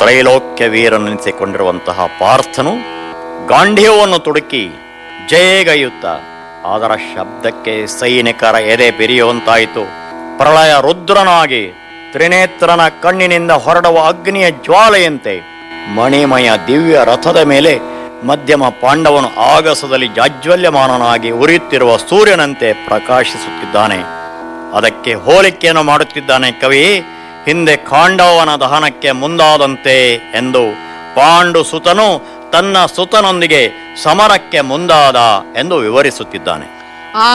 ತ್ರೈಲೋಕ್ಯ ವೀರನೆನಿಸಿಕೊಂಡಿರುವಂತಹ ಪಾರ್ಥನು ಗಾಂಧೀವವನ್ನು ತುಡುಕಿ ಜಯಗೈಯುತ್ತ ಅದರ ಶಬ್ದಕ್ಕೆ ಸೈನಿಕರ ಎದೆ ಬಿರಿಯುವಂತಾಯಿತು ಪ್ರಳಯ ರುದ್ರನಾಗಿ ತ್ರಿನೇತ್ರನ ಕಣ್ಣಿನಿಂದ ಹೊರಡುವ ಅಗ್ನಿಯ ಜ್ವಾಲೆಯಂತೆ ಮಣಿಮಯ ದಿವ್ಯ ರಥದ ಮೇಲೆ ಮಧ್ಯಮ ಪಾಂಡವನು ಆಗಸದಲ್ಲಿ ಜಾಜ್ವಲ್ಯಮಾನನಾಗಿ ಉರಿಯುತ್ತಿರುವ ಸೂರ್ಯನಂತೆ ಪ್ರಕಾಶಿಸುತ್ತಿದ್ದಾನೆ ಅದಕ್ಕೆ ಹೋಲಿಕೆಯನ್ನು ಮಾಡುತ್ತಿದ್ದಾನೆ ಕವಿ ಹಿಂದೆ ಖಾಂಡವನ ದಹನಕ್ಕೆ ಮುಂದಾದಂತೆ ಎಂದು ಪಾಂಡು ಸುತನು ತನ್ನ ಸುತನೊಂದಿಗೆ ಸಮರಕ್ಕೆ ಮುಂದಾದ ಎಂದು ವಿವರಿಸುತ್ತಿದ್ದಾನೆ